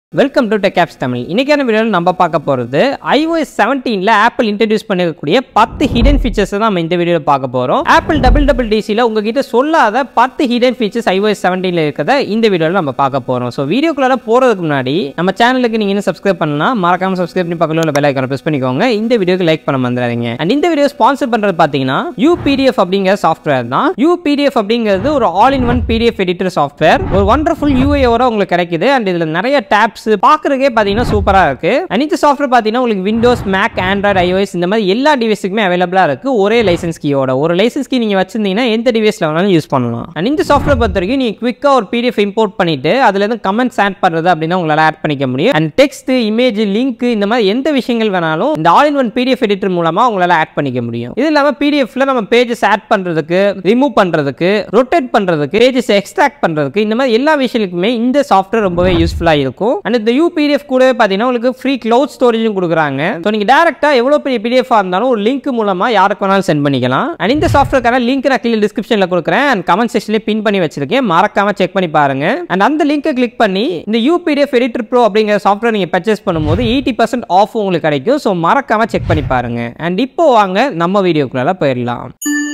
Welcome to tech apps Tamil இன்னைக்கான வீடியோவில் நம்ம பார்க்க போகிறது iOS 17ல ஆப்பிள் இன்ட்ரடியூஸ் பண்ணிருக்கக்கூடிய பத்து ஹிடன் ஃபீச்சர்ஸ் தான் நம்ம இந்த வீடியோவில் பார்க்க போகிறோம் ஆப்பிள் டபுள் டபுள் டிசியில் உங்ககிட்ட சொல்லாத பத்து ஹிடன் ஃபீச்சர்ஸ் iOS 17ல இருக்கிறத இந்த வீடியோவில் நம்ம பார்க்க போகிறோம் ஸோ வீடியோக்குள்ளார போகிறதுக்கு முன்னாடி நம்ம சேனலுக்கு நீங்கள் இன்னும் சப்ஸ்கிரைப் பண்ணலாம் மறக்காம சப்ஸ்கிரைப் பண்ணி பக்கத்தில் உள்ள பெல் ஐக்கான ப்ரெஸ் பண்ணிக்கோங்க இந்த வீடியோக்கு லைக் பண்ண மறந்துடாதீங்க அண்ட் இந்த வீடியோ ஸ்பான்சர் பண்ணுறது பார்த்தீங்கன்னா UPDF அப்படிங்கிற சாஃப்ட்வேர் தான் UPDF அப்படிங்கிறது ஒரு all in one PDF editor software ஒரு ஒண்டர்ஃபுல் யூஏஓட உங்களுக்கு கிடைக்குது அண்ட் இதில் நிறைய டேப்ஸ் பார்க்குறதுக்கே பார்த்தீங்கன்னா சூப்பராக இருக்கு அண்ட் இந்த சாஃப்ட்வேர் பார்த்தீங்கன்னா உங்களுக்கு விண்டோஸ் மேக் ஆண்ட்ராய்டு iOS இந்த மாதிரி எல்லா டிவைஸுக்குமே அவைலபிளாக இருக்கு ஒரே லைசன்ஸ் கீயோட ஒரு லைசன்ஸ் கீ நீங்கள் வச்சிருந்தீங்கன்னா எந்த டிவைஸில் வேணாலும் யூஸ் பண்ணலாம் அண்ட் இந்த சாஃப்ட்வேர் பொறுத்த வரைக்கும் நீங்கள் குவிக்காக ஒரு பிடிஎஃப் இம்போர்ட் பண்ணிட்டு அதுலேருந்து கமெண்ட்ஸ் ஆட் பண்ணுறது அப்படின்னா உங்களால் ஆட் பண்ணிக்க முடியும் அண்ட் டெக்ஸ்ட் இமேஜ் லிங்க் இந்த மாதிரி எந்த விஷயங்கள் வேணாலும் இந்த all in one PDF editor மூலமாக உங்களால் ஆட் பண்ணிக்க முடியும் இது இல்லாமல் பிடிஎஃப்ல நம்ம பேஜஸ் ஆட் பண்ணுறதுக்கு ரிமூவ் பண்ணுறதுக்கு ரொட்டேட் பண்ணுறதுக்கு பேஜஸ் எக்ஸ்ட்ராக்ட் பண்ணுறதுக்கு இந்த மாதிரி எல்லா விஷயங்களுக்குமே இந்த சாஃப்ட்வேர் ரொம்பவே யூஸ்ஃபுல்லாக இருக்கும் அண்ட் இந்த யூபிடிஎஃப் கூடவே பார்த்தீங்கன்னா உங்களுக்கு ஃப்ரீ க்ளவுட் ஸ்டோரேஜும் கொடுக்குறாங்க ஸோ நீங்கள் டேரெக்டாக எவ்வளோ பெரிய பிடிஎஃபாக இருந்தாலும் ஒரு லிங்க் மூலமாக யாருக்கு வேணாலும் சென்ட் பண்ணிக்கலாம் அண்ட் இந்த சாஃப்ட்வேர்க்கான லிங்க் நான் கீழே டிஸ்கிரிப்ஷனில் கொடுக்குறேன் அண்ட் கமெண்ட் செக்ஷன்லேயே பின் பண்ணி வச்சிருக்கேன் மறக்காம செக் பண்ணி பாருங்க அண்ட் அந்த லிங்கை கிளிக் பண்ணி இந்த யூபிடிஎஃப் எடிட்டர் ப்ரோ அப்படிங்கிற சாஃப்ட்வேர் நீங்கள் பர்ச்சேஸ் பண்ணும்போது எயிட்டி பர்சன்ட் ஆஃப் உங்களுக்கு கிடைக்கும் ஸோ மறக்காம செக் பண்ணி பாருங்க அண்ட் இப்போ வாங்க நம்ம வீடியோக்குள்ள போயிடலாம்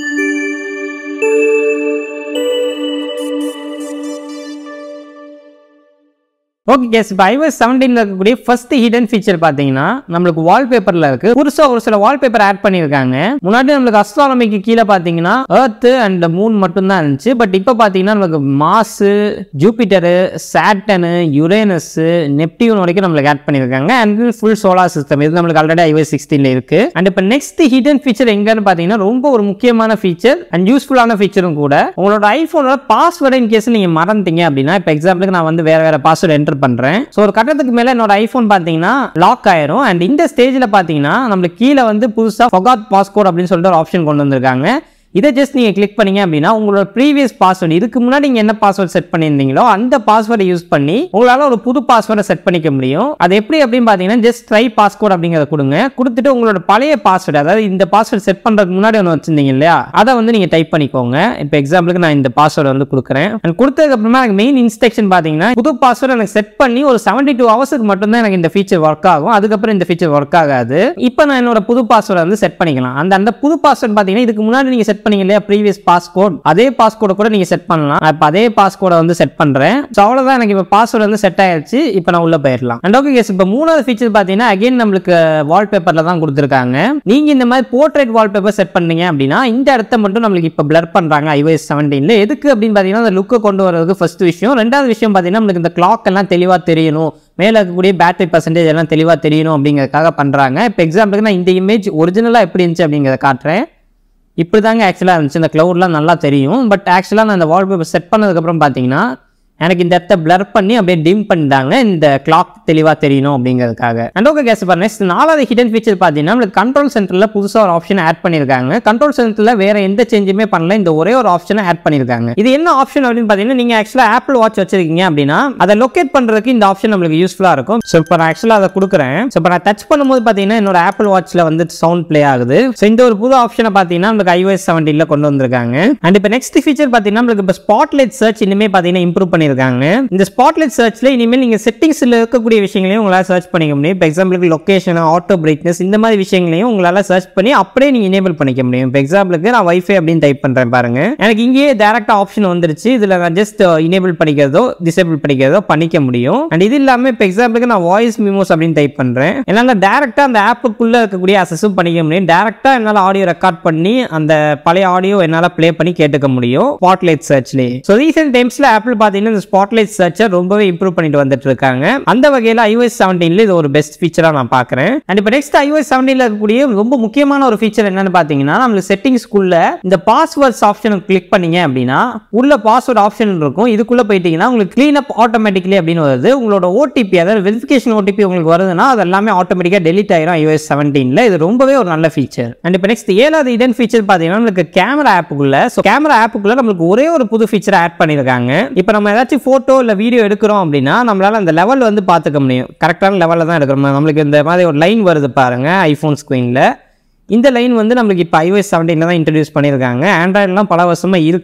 ஓகே கேஸ் இப்போ ஐஓஎஸ் செவன்டீனில் இருக்கக்கூடிய ஃபர்ஸ்ட் ஹிடன் ஃபீச்சர் பார்த்தீங்கன்னா நம்மளுக்கு வால்பேப்பரில் இருக்கு புதுசாக ஒரு சில வால்பேப்பர் ஆட் பண்ணியிருக்காங்க முன்னாடி நம்மளுக்கு அஸ்ட்ரானமிக்கு கீழே பார்த்தீங்கன்னா எர்த்து அண்ட் மூன் மட்டும்தான் இருந்துச்சு பட் இப்போ பார்த்தீங்கன்னா நம்மளுக்கு மாசு ஜூபிட்டரு சாட்டனு யுரேனஸ் நெப்டியூன் வரைக்கும் நம்மளுக்கு ஆட் பண்ணியிருக்காங்க அண்ட் ஃபுல் சோலார் சிஸ்டம் இது நம்மளுக்கு ஆல்ரெடி ஐஓஎஸ் சிக்ஸ்டீனில் இருக்கு அண்ட் இப்போ நெக்ஸ்ட் ஹிடன் ஃபீச்சர் எங்கன்னு பார்த்தீங்கன்னா ரொம்ப ஒரு முக்கியமான ஃபீச்சர் அண்ட் யூஸ்ஃபுல்லான ஃபீச்சரும் கூட உங்களோட ஐஃபோனோட பாஸ்வேர்டு இன் கேஸ் நீங்கள் மறந்துட்டீங்க அப்படின்னா இப்போ எக்ஸாம்பிளுக்கு நான் வந்து வேற வேற பாஸ்வேர்டு என்டர் பண்றேன் ஸோ ஒரு கட்டத்துக்கு மேல என்னோட ஐஃபோன் பார்த்தீங்கன்னா லாக் ஆயிரும் அண்ட் இந்த ஸ்டேஜில் பார்த்தீங்கன்னா நம்மளுக்கு கீழே வந்து புதுசாக ஃபொகாட் பாஸ்கோட் அப்படின்னு சொல்லிட்டு ஒரு ஆப்ஷன் கொண்டு வந்திருக்காங்க இதை ஜஸ்ட் நீங்கள் கிளிக் பண்ணீங்க அப்படின்னா உங்களோட ப்ரீவியஸ் பாஸ்வேர்டு இதுக்கு முன்னாடி நீங்கள் என்ன பாஸ்வேர்டு செட் பண்ணியிருந்தீங்களோ அந்த பாஸ்வேர்டை யூஸ் பண்ணி உங்களால் ஒரு புது பாஸ்வேர்டை செட் பண்ணிக்க முடியும் அது எப்படி அப்படின்னு பார்த்தீங்கன்னா ஜஸ்ட் ட்ரை பாஸ்கோட் அப்படிங்கிறத கொடுங்க கொடுத்துட்டு உங்களோட பழைய பாஸ்வேர்டு அதாவது இந்த பாஸ்வேர்டு செட் பண்ணுறதுக்கு முன்னாடி ஒன்று வச்சிருந்தீங்க இல்லையா அதை வந்து நீங்கள் டைப் பண்ணிக்கோங்க இப்போ எக்ஸாம்பிளுக்கு நான் இந்த பாஸ்வேர்டு வந்து கொடுக்குறேன் அண்ட் கொடுத்ததுக்கு அப்புறமா எனக்கு மெயின் இன்ஸ்ட்ரக்ஷன் பார்த்தீங்கன்னா புது பாஸ்வேர்டு எனக்கு செட் பண்ணி ஒரு செவன்டி டூ ஹவர்ஸுக்கு மட்டும்தான் எனக்கு இந்த ஃபீச்சர் ஒர்க் ஆகும் அதுக்கப்புறம் இந்த ஃபீச்சர் ஒர்க் ஆகாது இப்போ நான் என்னோட புது பாஸ்வேர்டை வந்து செட் பண்ணிக்கலாம் அந்த அந்த புது பாஸ்வேர்டு பார்த்தீங்கன்னா இதுக்கு முன்னாடி நீங்கள் செட் பண்ணீங்க இல்லையா ப்ரீவியஸ் பாஸ்கோட் அதே பாஸ்கோட கூட நீங்கள் செட் பண்ணலாம் நான் இப்போ அதே பாஸ்கோட வந்து செட் பண்ணுறேன் ஸோ அவ்வளோதான் எனக்கு இப்போ பாஸ்வேர்டு வந்து செட் ஆயிடுச்சு இப்போ நான் உள்ள போயிடலாம் அண்ட் ஓகே கேஸ் இப்போ மூணாவது ஃபீச்சர் பார்த்தீங்கன்னா அகைன் நம்மளுக்கு வால்பேப்பரில் தான் கொடுத்துருக்காங்க நீங்கள் இந்த மாதிரி போர்ட்ரேட் வால்பேப்பர் செட் பண்ணீங்க அப்படின்னா இந்த இடத்த மட்டும் நம்மளுக்கு இப்போ பிளர் பண்ணுறாங்க ஐஓஎஸ் செவன்டீனில் எதுக்கு அப்படின்னு பார்த்தீங்கன்னா அந்த லுக்கை கொண்டு வரதுக்கு ஃபர்ஸ்ட் விஷயம் ரெண்டாவது விஷயம் பார்த்தீங்கன்னா நம்மளுக்கு இந்த கிளாக் எல்லாம் தெளிவாக தெரியணும் மேலே இருக்கக்கூடிய பேட்டரி பர்சன்டேஜ் எல்லாம் தெளிவாக தெரியணும் அப்படிங்கிறதுக்காக பண்ணுறாங்க இப்போ எக்ஸாம்பிளுக்கு நான் இந்த இமேஜ் ஒரிஜினலாக எப்படி இருந்துச்சு அப்படிங்கிறத காட்டுறேன் இப்படி தாங்க ஆக்சுவலாக இருந்துச்சு இந்த க்ளவுட்லாம் நல்லா தெரியும் பட் ஆக்சுவலாக நான் இந்த வால்பேப்பர் செட் பண்ணதுக்கப்புறம் பார்த்தீங்கன்னா எனக்கு இந்த இடத்த பிளர் பண்ணி அப்படியே டிம் பண்ணிட்டாங்க இந்த கிளாக் தெளிவாக தெரியணும் அப்படிங்கிறதுக்காக அண்ட் ஓகே கேஸ் பாருங்க நெக்ஸ்ட் நாலாவது ஹிடன் ஃபீச்சர் பார்த்தீங்கன்னா நம்மளுக்கு கண்ட்ரோல் சென்டரில் புதுசாக ஒரு ஆப்ஷன் ஆட் பண்ணியிருக்காங்க கண்ட்ரோல் சென்டரில் வேற எந்த சேஞ்சுமே பண்ணல இந்த ஒரே ஒரு ஆப்ஷனை ஆட் பண்ணியிருக்காங்க இது என்ன ஆப்ஷன் அப்படின்னு பார்த்தீங்கன்னா நீங்கள் ஆக்சுவலாக ஆப்பிள் வாட்ச் வச்சிருக்கீங்க அப்படின்னா அதை லொக்கேட் பண்ணுறதுக்கு இந்த ஆப்ஷன் நம்மளுக்கு யூஸ்ஃபுல்லாக இருக்கும் ஸோ இப்போ நான் ஆக்சுவலாக அதை கொடுக்குறேன் ஸோ இப்போ நான் டச் பண்ணும்போது பார்த்தீங்கன்னா என்னோட ஆப்பிள் வாட்ச்சில் வந்து சவுண்ட் ப்ளே ஆகுது ஸோ இந்த ஒரு புது ஆப்ஷனை பார்த்தீங்கன்னா நம்மளுக்கு ஐஓஎஸ் செவன்டீனில் கொண்டு வந்திருக்காங்க அண்ட் இப்போ நெக்ஸ்ட் ஃபீச்சர் பார்த்தீங்கன்னா நம்மளுக்கு இப்போ ஸ்பாட்லைட் சர்ச் இனிமே பார்த்தீங்கன்னா இம்ப்ரூவ் பண்ணியிருக்காங்க இந்த ஸ்பாட்லைட் சர்ச்சில் இனிமேல் நீங்கள் செட்டிங்ஸில் இருக்கக்கூடிய விஷயங்களையும் உங்களால் சர்ச் பண்ணிக்க முடியும் இப்போ எக்ஸாம்பிளுக்கு லொக்கேஷன் ஆட்டோ பிரைட்னஸ் இந்த மாதிரி விஷயங்களையும் உங்களால் சர்ச் பண்ணி அப்படியே நீங்கள் எனேபிள் பண்ணிக்க முடியும் இப்போ எக்ஸாம்பிளுக்கு நான் வைஃபை அப்படின்னு டைப் பண்ணுறேன் பாருங்க எனக்கு இங்கேயே டேரக்டாக ஆப்ஷன் வந்துருச்சு இதில் நான் ஜஸ்ட் எனேபிள் பண்ணிக்கிறதோ டிசேபிள் பண்ணிக்கிறதோ பண்ணிக்க முடியும் அண்ட் இது இல்லாமல் இப்போ எக்ஸாம்பிளுக்கு நான் வாய்ஸ் மிமோஸ் அப்படின்னு டைப் பண்ணுறேன் என்னால் டேரெக்டாக அந்த ஆப்புக்குள்ளே இருக்கக்கூடிய அசஸும் பண்ணிக்க முடியும் டேரெக்டாக என்னால் ஆடியோ ரெக்கார்ட் பண்ணி அந்த பழைய ஆடியோ என்னால் ப்ளே பண்ணி கேட்டுக்க முடியும் ஸ்பாட்லைட் சர்ச்லேயே ஸோ ரீசெண்ட் டைம்ஸில் ஆப்பிள் பார்த்தீங்கன்னா இந்த ஸ்பாட்லைட் சர்ச்சை ரொம்பவே இம்ப்ரூவ் பண்ணிட்டு வந்துட்டு இருக்காங்க அந்த வகையில் iOS 17ல இது ஒரு பெஸ்ட் ஃபீச்சராக நான் பார்க்குறேன் அண்ட் இப்போ நெக்ஸ்ட் iOS 17ல இருக்கக்கூடிய ரொம்ப முக்கியமான ஒரு ஃபீச்சர் என்னன்னு பார்த்தீங்கன்னா நம்மளுக்கு செட்டிங்ஸ்குள்ள இந்த பாஸ்வேர்ட்ஸ் ஆப்ஷனை கிளிக் பண்ணீங்க அப்படின்னா உள்ள பாஸ்வேர்ட் ஆப்ஷன் இருக்கும் இதுக்குள்ள போயிட்டீங்கன்னா உங்களுக்கு க்ளீன் அப் ஆட்டோமேட்டிக்லி அப்படின்னு வருது உங்களோட ஓடிபி அதாவது வெரிஃபிகேஷன் ஓடிபி உங்களுக்கு வருதுன்னா அது எல்லாமே ஆட்டோமேட்டிக்காக டெலிட் ஆயிரும் iOS 17ல இது ரொம்பவே ஒரு நல்ல ஃபீச்சர் அண்ட் இப்போ நெக்ஸ்ட் ஏழாவது இடன் ஃபீச்சர் பார்த்தீங்கன்னா நம்மளுக்கு கேமரா ஆப்புக்குள்ள ஸோ கேமரா ஆப்புக்குள்ள நம்மளுக்கு ஒரே ஒரு புது ஃபீச்சர் ஆட் பண்ணியிருக்காங்க இப்போ நம்ம ஏதாச்சும் ஃபோட்டோ இல்லை வீடியோ எடுக்கிறோம் அப்படின்னா நம்மளால அந்த லெவல் வந்து பார்த்துக்க முடியும் கரெக்டான லெவலில் தான் எடுக்கிறோம் நம்மளுக்கு இந்த மாதிரி ஒரு லைன் வருது பாருங்க ஐஃபோன் ஸ்க்ரீனில் இந்த லைன் வந்து நம்மளுக்கு இப்போ iOS 17 தான் இன்ட்ரடியூஸ் பண்ணியிருக்காங்க ஆண்ட்ராய்டுலாம் பல வருஷமாக இருக்குது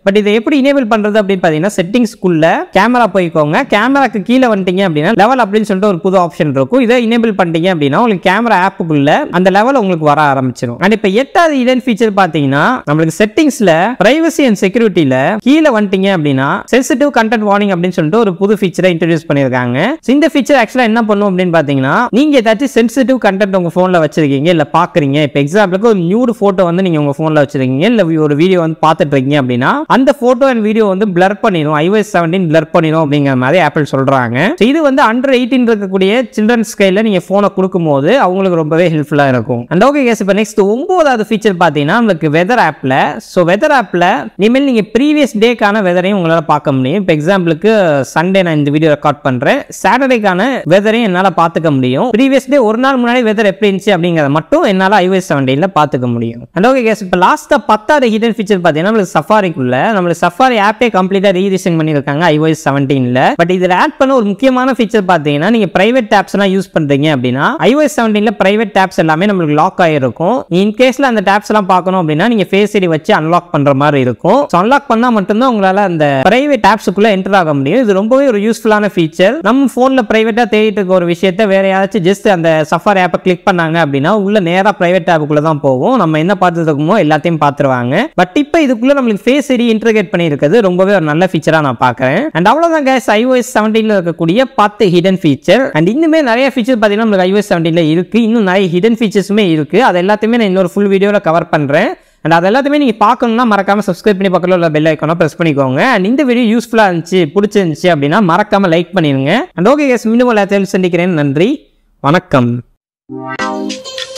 பட் இதை எப்படி எனேபிள் பண்றது அப்படின்னு பார்த்தீங்கன்னா செட்டிங்ஸ்க்குள்ள கேமரா போய்க்கோங்க கேமராக்கு கீழே வந்துட்டீங்க அப்படின்னா லெவல் அப்படின்னு சொல்லிட்டு ஒரு புது ஆப்ஷன் இருக்கும் இதை எனேபிள் பண்ணிட்டீங்க அப்படின்னா உங்களுக்கு கேமரா ஆப்புக்குள்ள அந்த லெவல் உங்களுக்கு வர ஆரம்பிச்சிடும் அண்ட் இப்போ எட்டாவது இடன் ஃபீச்சர் பார்த்தீங்கன்னா நம்மளுக்கு செட்டிங்ஸ்ல பிரைவசி அண்ட் செக்யூரிட்டியில கீழே வந்துட்டீங்க அப்படின்னா சென்சிட்டிவ் கண்டென்ட் வார்னிங் அப்படின்னு சொல்லிட்டு ஒரு புது ஃபீச்சரை இன்ட்ரடியூஸ் பண்ணியிருக்காங்க So, இந்த ஃபீச்சர் ஆக்சுவலாக என்ன பண்ணும் அப்படின்னு பார்த்தீங்கன்னா நீங்க ஏதாச்சும் சென்சிட்டிவ் கண்டென்ட் உங்க ஃபோன்ல வச்சிருக்கீங்க இல்ல பாக்குறீங்க இப்போ எக்ஸாம்பிளுக்கு ஒரு நியூடு போட்டோ வந்து நீங்க உங்க ஃபோன்ல வச்சிருக்கீங்க இல்ல ஒரு வீடியோ வந்து பார்த்துட்டு இருக்கீங்க அப்படின்னா அந்த போட்டோ அண்ட் வீடியோ வந்து பிளர் பண்ணிடும் iOS 17 பிளர் பண்ணிடும் அப்படிங்கிற மாதிரி ஆப்பிள் சொல்றாங்க So, இது வந்து அண்டர் எயிட்டீன் இருக்கக்கூடிய சில்ட்ரன்ஸ் கையில் நீங்க போனை கொடுக்கும்போது அவங்களுக்கு ரொம்பவே ஹெல்ப்ஃபுல்லா இருக்கும் அண்ட் ஓகே கேஸ் இப்போ நெக்ஸ்ட் ஒன்பதாவது ஃபீச்சர் பார்த்தீங்கன்னா உங்களுக்கு வெதர் ஆப்ல ஸோ வெதர் ஆப்ல இனிமேல் நீங்க ப்ரீவியஸ் டேக்கான வெதரையும் உங்களால் பார்க்க முடியும் இப்போ எக்ஸாம்பிளுக்கு சண்டே நான் இந்த வீடியோ ரெக்கார்ட் பண்றேன் சாட்டர்டேக்கான வெதரையும் என்னால் பார்த்துக்க முடியும் ப்ரீவியஸ் டே ஒரு நாள் முன்னாடி வெதர் எப்படி இருந்துச்சு அப்படிங்கிறத மட்டும் என்னால் iOS 17 பார்த்துக்க முடியும் அண்ட் ஓகே கேஸ் இப்போ லாஸ்ட்டாக பத்தாவது ஹிடன் ஃபீச்சர் பார்த்தீங்கன்னா நம்மளுக்கு சஃபாரிக்குள்ள நம்மளுக்கு சஃபாரி ஆப்பே கம்ப்ளீட்டாக ரீடிசைன் பண்ணியிருக்காங்க iOS 17 பட் இதில் ஆட் பண்ண ஒரு முக்கியமான ஃபீச்சர் பார்த்தீங்கன்னா நீங்க பிரைவேட் டேப்ஸ்லாம் யூஸ் பண்றீங்க அப்படின்னா iOS 17 பிரைவேட் டேப்ஸ் எல்லாமே நம்மளுக்கு லாக் ஆகிருக்கும் இன் கேஸ்ல அந்த டேப்ஸ் எல்லாம் பார்க்கணும் அப்படின்னா நீங்க ஃபேஸ் ஐடி வச்சு அன்லாக் பண்ற மாதிரி இருக்கும் ஸோ அன்லாக் பண்ணா மட்டும்தான் உங்களால அந்த பிரைவேட் ஆப்ஸுக்குள்ள என்டர் ஆக முடியும் இது ரொம்பவே ஒரு யூஸ்ஃபுல்லான ஃபீச்சர் நம்ம ஃபோன்ல பிரைவேட்டா தேடிட்டு இருக்க ஒரு விஷயத்த வேற யாராச்சும் ஜஸ்ட் அந்த சஃபாரி ஆப்பை கிளிக் பண்ணாங்க அப்படின்னா உள்ள நேரா பிரைவேட் ஆப்புக்குள்ள தான் போகும் நம்ம என்ன பார்த்துட்டு இருக்கோமோ எல்லாத்தையும் பார்த்துருவாங்க பட் இப்போ இதுக்குள்ள நம்மளுக்கு ஃபேஸ் ஐடி இன்டர்கேட் பண்ணியிருக்கிறது ரொம்பவே ஒரு நல்ல ஃபீச்சரா நான் பார்க்கறேன் அண்ட் அவ்வளவுதான் guys iOS 17 ல இருக்கக்கூடிய பத்து ஹிடன் ஃபீச்சர் அண்ட் இன்னுமே நிறைய ஃபீச்சர் பார்த்தீங்கன்னா நம்மளுக்கு iOS 17 ல இருக்கு இன்னும் நிறைய ஹிடன் ஃபீச்சர்ஸுமே இருக்கு அது எல்லாத்தையுமே நான் இன்னொரு ஃபுல் வீடியோவில் கவர் பண்றேன் அண்ட் அது எல்லாத்தையுமே நீங்கள் பார்க்கணும்னா மறக்காம சப்ஸ்கிரைப் பண்ணி பக்கத்தில் உள்ள பெல் ஐக்கானை ப்ரெஸ் பண்ணிக்கோங்க அண்ட் இந்த வீடியோ யூஸ்ஃபுல்லாக இருந்துச்சு பிடிச்சிருந்துச்சு அப்படின்னா மறக்காம லைக் பண்ணிடுங்க அண்ட் ஓகே கேஸ் மீண்டும் எல்லாத்தையும் சந்திக்கிறேன் நன்றி வணக்கம்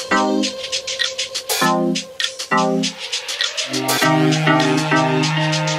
Thank you.